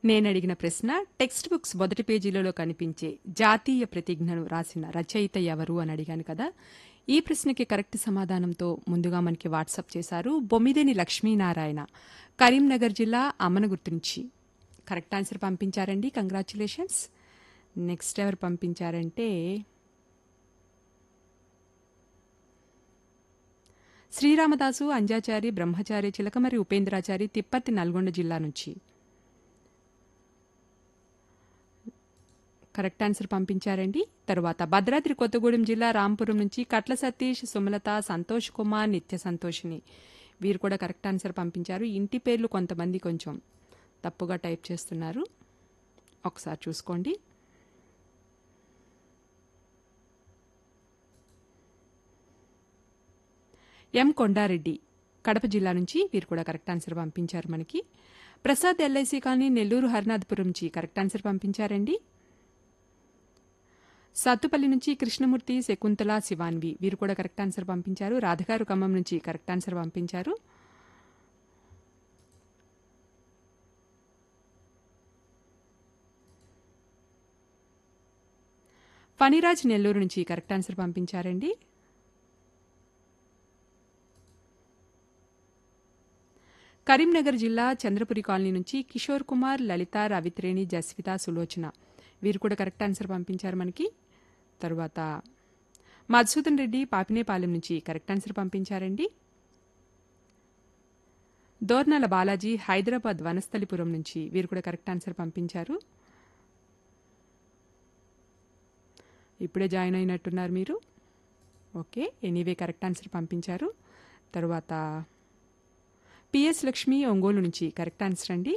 నేను అడిగిన ప్రశ్న టెక్స్ట్ బుక్స్ మొదటి పేజీలలో కనిపించే జాతీయ ప్రతిజ్ఞను రాసిన రచయిత ఎవరు అని అడిగాను కదా ఈ ప్రశ్నకి కరెక్ట్ సమాధానంతో ముందుగా మనకి వాట్సాప్ చేశారు బొమ్మిదేని లక్ష్మీనారాయణ కరీంనగర్ జిల్లా అమ్మనగుర్తు నుంచి కరెక్ట్ ఆన్సర్ పంపించారండి కంగ్రాచులేషన్స్ నెక్స్ట్ ఎవరు పంపించారంటే శ్రీరామదాసు అంజాచారి బ్రహ్మచారి చిలకమరి ఉపేంద్రాచారి తిప్పర్తి నల్గొండ జిల్లా నుంచి కరెక్ట్ ఆన్సర్ పంపించారండి తరువాత భద్రాద్రి కొత్తగూడెం జిల్లా రాంపురం నుంచి కట్ల సతీష్ సుమలత సంతోష్ కుమార్ నిత్య సంతోషిని వీరు కూడా కరెక్ట్ ఆన్సర్ పంపించారు ఇంటి పేర్లు కొంతమంది కొంచెం తప్పుగా టైప్ చేస్తున్నారు ఒకసారి చూసుకోండి ఎం కొండారెడ్డి కడప జిల్లా నుంచి వీరు కూడా కరెక్ట్ ఆన్సర్ పంపించారు మనకి ప్రసాద్ ఎల్ఐసి కానీ నెల్లూరు హరినాథపురం నుంచి కరెక్ట్ ఆన్సర్ పంపించారండి సత్తుపల్లి నుంచి కృష్ణమూర్తి శకుంతల శివాన్వి వీరు కూడా కరెక్ట్ ఆన్సర్ పంపించారు రాధగారు ఖమ్మం నుంచి కరెక్ట్ ఆన్సర్ పంపించారు ఫణిరాజ్ నెల్లూరు నుంచి కరెక్ట్ ఆన్సర్ పంపించారండి కరీంనగర్ జిల్లా చంద్రపురి కాలనీ నుంచి కిషోర్ కుమార్ లలిత రవిత్రేణి జస్విత సులోచన వీరు కూడా కరెక్ట్ ఆన్సర్ పంపించారు మనకి తరువాత మధుసూదన్ రెడ్డి పాపినేపాలెం నుంచి కరెక్ట్ ఆన్సర్ పంపించారండి దోర్నాల బాలాజీ హైదరాబాద్ వనస్థలిపురం నుంచి వీరు కూడా కరెక్ట్ ఆన్సర్ పంపించారు ఇప్పుడే జాయిన్ అయినట్టున్నారు మీరు ఓకే ఎనీవే కరెక్ట్ ఆన్సర్ పంపించారు తరువాత పిఎస్ లక్ష్మి ఒంగోలు నుంచి కరెక్ట్ ఆన్సర్ అండి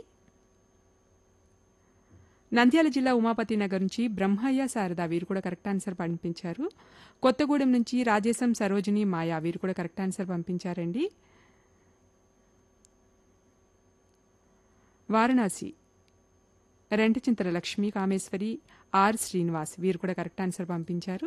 నంద్యాల జిల్లా ఉమాపతి నగర్ నుంచి బ్రహ్మయ్య శారద వీరు కూడా కరెక్ట్ ఆన్సర్ పంపించారు కొత్తగూడెం నుంచి రాజేశం సరోజిని మాయా వీరు కూడా కరెక్ట్ ఆన్సర్ పంపించారండి వారణాసి రెంటచింతల లక్ష్మి కామేశ్వరి ఆర్ శ్రీనివాస్ వీరు కూడా కరెక్ట్ ఆన్సర్ పంపించారు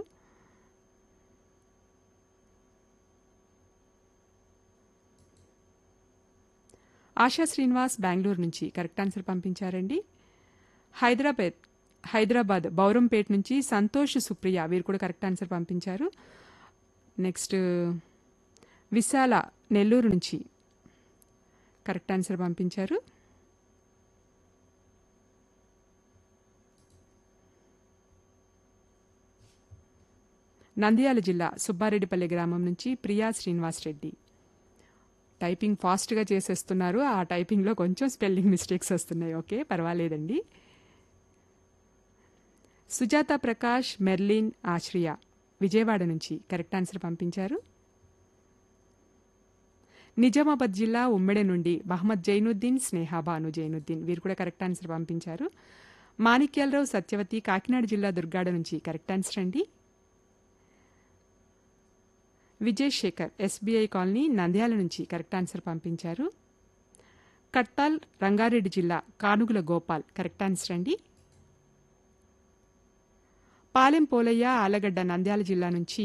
ఆశా శ్రీనివాస్ బెంగళూరు నుంచి కరెక్ట్ ఆన్సర్ పంపించారండి హైదరాబాద్ హైదరాబాద్ బౌరంపేట్ నుంచి సంతోష్ సుప్రియ వీరు కూడా కరెక్ట్ ఆన్సర్ పంపించారు నెక్స్ట్ విశాల నెల్లూరు నుంచి కరెక్ట్ ఆన్సర్ పంపించారు నంద్యాల జిల్లా సుబ్బారెడ్డిపల్లి గ్రామం నుంచి ప్రియా శ్రీనివాస్ రెడ్డి టైపింగ్ ఫాస్ట్గా చేసేస్తున్నారు ఆ టైపింగ్లో కొంచెం స్పెల్లింగ్ మిస్టేక్స్ వస్తున్నాయి ఓకే పర్వాలేదండి సుజాత ప్రకాష్ మెర్లిన్ ఆశ్రియ విజయవాడ నుంచి కరెక్ట్ ఆన్సర్ పంపించారు నిజామాబాద్ జిల్లా ఉమ్మెడ నుండి మహమ్మద్ జైనుద్దీన్ స్నేహా బాను జైనుద్దీన్ వీరు కూడా కరెక్ట్ ఆన్సర్ పంపించారు మాణిక్యాలరావు సత్యవతి కాకినాడ జిల్లా దుర్గాడ నుంచి కరెక్ట్ ఆన్సర్ అండి విజయ్ శేఖర్ ఎస్బీఐ కాలనీ నంద్యాల నుంచి కరెక్ట్ ఆన్సర్ పంపించారు కట్టాల్ రంగారెడ్డి జిల్లా కానుగుల గోపాల్ కరెక్ట్ ఆన్సర్ అండి పాలెం పోలయ్య ఆలగడ్డ నంద్యాల జిల్లా నుంచి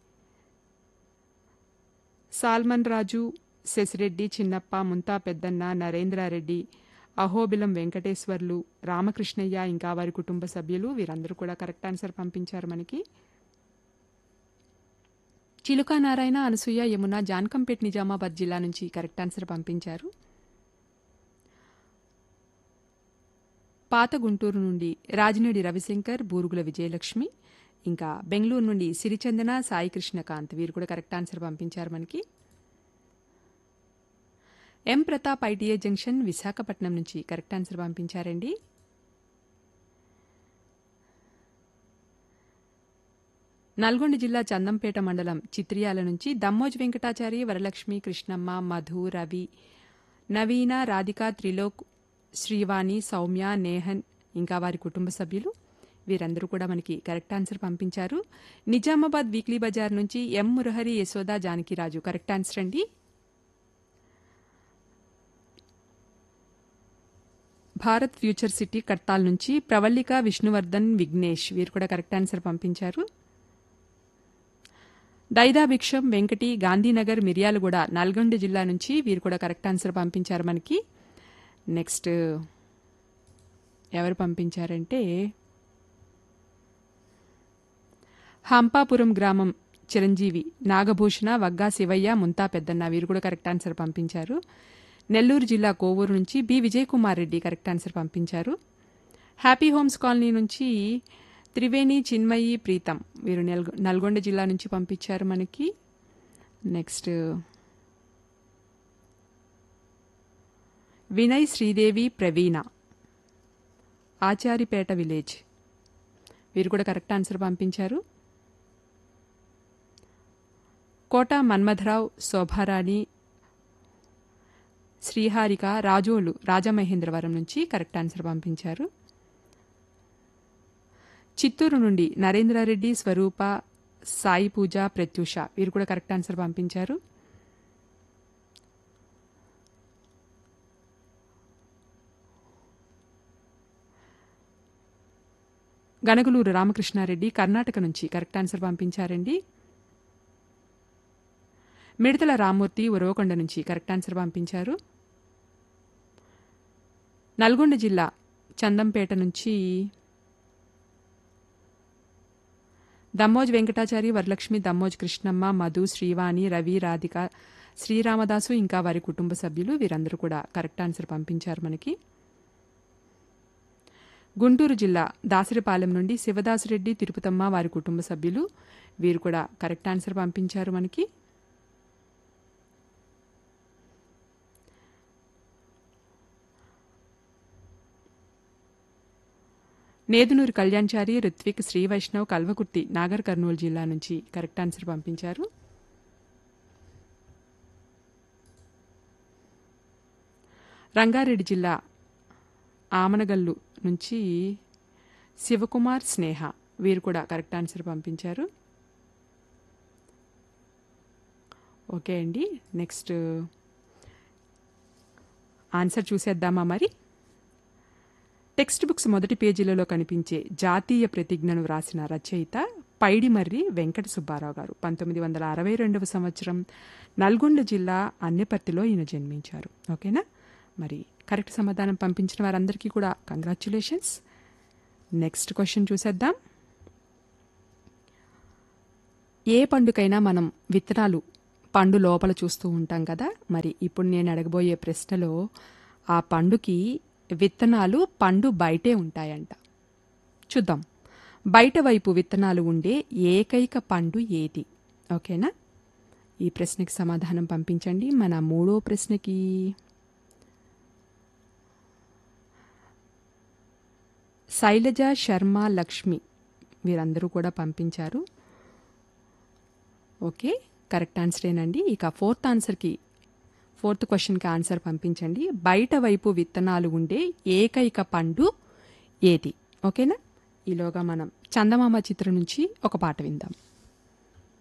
సాల్మన్ రాజు శశిరెడ్డి చిన్నప్ప ముంతా పెద్దన్న నరేంద్రారెడ్డి అహోబిలం వెంకటేశ్వర్లు రామకృష్ణయ్య ఇంకా వారి కుటుంబ సభ్యులు వీరందరూ కూడా కరెక్ట్ ఆన్సర్ పంపించారు మనకి చిలుక నారాయణ అనసూయ యమున జాన్కంపేట్ నిజామాబాద్ జిల్లా నుంచి కరెక్ట్ ఆన్సర్ పంపించారు పాత గుంటూరు నుండి రాజినేడి రవిశంకర్ బూరుగుల విజయలక్ష్మి ఇంకా బెంగళూరు నుండి సిరిచందన సాయి కృష్ణకాంత్ వీరు కూడా కరెక్ట్ ఆన్సర్ పంపించారు మనకి M Pratap ITI junction Visakhapatnam నుంచి కరెక్ట్ ఆన్సర్ పంపించారండి నల్గొండ జిల్లా చందంపేట మండలం చిత్రియాల నుంచి దమ్మోజ్ వెంకటాచారి వరలక్ష్మి కృష్ణమ్మ మధు రవి నవీన రాధిక త్రిలోక్ శ్రీవాణి సౌమ్య నేహన్ ఇంకా వారి కుటుంబ సభ్యులు వీరందరూ కూడా మనకి కరెక్ట్ ఆన్సర్ పంపించారు నిజామాబాద్ వీక్లీ బజార్ నుంచి M Murahari Yashoda Janakiraju correct answer అండి భారత్ ఫ్యూచర్ సిటీ కట్టాల్ నుంచి ప్రవల్లిక విష్ణువర్ధన్ విఘ్నేష్ వీరు కూడా కరెక్ట్ ఆన్సర్ పంపించారు దైదా భిక్షం వెంకటి గాంధీనగర్ మిర్యాలగూడ నల్గొండ జిల్లా నుంచి వీరు కూడా కరెక్ట్ ఆన్సర్ పంపించారు మనకి నెక్స్ట్ ఎవరు పంపించారంటే హంపాపురం గ్రామం చిరంజీవి నాగభూషణ వగ్గా శివయ్య ముంతా పెద్దన్న వీరు కూడా కరెక్ట్ ఆన్సర్ పంపించారు నెల్లూరు జిల్లా కోవూరు నుంచి B Vijay Kumar Reddy correct answer పంపించారు హ్యాపీ హోమ్స్ కాలనీ నుంచి త్రివేణి చిన్మయి ప్రీతం వీరు నెల్గొ నల్గొండ జిల్లా నుంచి పంపించారు మనకి నెక్స్ట్ వినయ్ శ్రీదేవి ప్రవీణ ఆచారిపేట విలేజ్ వీరు కూడా కరెక్ట్ ఆన్సర్ పంపించారు కోట మన్మథరావు శోభారాణి శ్రీహారిక రాజోలు రాజమహేంద్రవరం నుంచి కరెక్ట్ ఆన్సర్ పంపించారు చిత్తూరు నుండి నరేంద్రారెడ్డి స్వరూప సాయి పూజ ప్రత్యూష వీరు కూడా కరెక్ట్ ఆన్సర్ పంపించారు గనగలూరు రామకృష్ణారెడ్డి కర్ణాటక నుంచి కరెక్ట్ ఆన్సర్ పంపించారండి మిడతల రామ్మూర్తి ఉరవకొండ నుంచి కరెక్ట్ ఆన్సర్ పంపించారు నల్గొండ జిల్లా చందంపేట నుంచి దమ్మోజ్ వెంకటాచారి వరలక్ష్మి దమ్మోజ్ కృష్ణమ్మ మధు శ్రీవాణి రవి రాధిక శ్రీరామదాసు ఇంకా వారి కుటుంబ సభ్యులు వీరందరూ కూడా కరెక్ట్ ఆన్సర్ పంపించారు మనకి గుంటూరు జిల్లా దాసరిపాలెం నుండి శివదాసురెడ్డి తిరుపతమ్మ వారి కుటుంబ సభ్యులు వీరు కూడా కరెక్ట్ ఆన్సర్ పంపించారు మనకి నేదునూరు కళ్యాణ్చారి రుత్విక్ శ్రీ వైష్ణవ్ కల్వకుర్తి నాగర్ కర్నూలు జిల్లా నుంచి కరెక్ట్ ఆన్సర్ పంపించారు రంగారెడ్డి జిల్లా ఆమనగల్లు నుంచి శివకుమార్ స్నేహ వీరు కూడా కరెక్ట్ ఆన్సర్ పంపించారు ఓకే అండి నెక్స్ట్ ఆన్సర్ చూసేద్దామా మరి టెక్స్ట్ బుక్స్ మొదటి పేజీలలో కనిపించే జాతీయ ప్రతిజ్ఞను వ్రాసిన రచయిత పైడిమర్రి వెంకట సుబ్బారావు గారు పంతొమ్మిది వందల అరవై రెండవ సంవత్సరం నల్గొండ జిల్లా అన్నెపర్తిలో ఈయన జన్మించారు ఓకేనా మరి కరెక్ట్ సమాధానం పంపించిన వారందరికీ కూడా కంగ్రాచ్యులేషన్స్ నెక్స్ట్ క్వశ్చన్ చూసేద్దాం ఏ పండుకైనా మనం విత్తనాలు పండు లోపల చూస్తూ ఉంటాం కదా మరి ఇప్పుడు నేను అడగబోయే ప్రశ్నలో ఆ పండుకి విత్తనాలు పండు బయటే ఉంటాయంట చూద్దాం బయట వైపు విత్తనాలు ఉండే ఏకైక పండు ఏది ఓకేనా ఈ ప్రశ్నకి సమాధానం పంపించండి మన మూడో ప్రశ్నకి శైలజ శర్మ లక్ష్మి వీరందరూ కూడా పంపించారు ఓకే కరెక్ట్ ఆన్సరేనండి ఇక ఫోర్త్ ఆన్సర్కి ఫోర్త్ క్వశ్చన్కి ఆన్సర్ పంపించండి బయట వైపు విత్తనాలు ఉండే ఏకైక పండు ఏది ఓకేనా ఈలోగా మనం చందమామ చిత్రం నుంచి ఒక పాట విందాం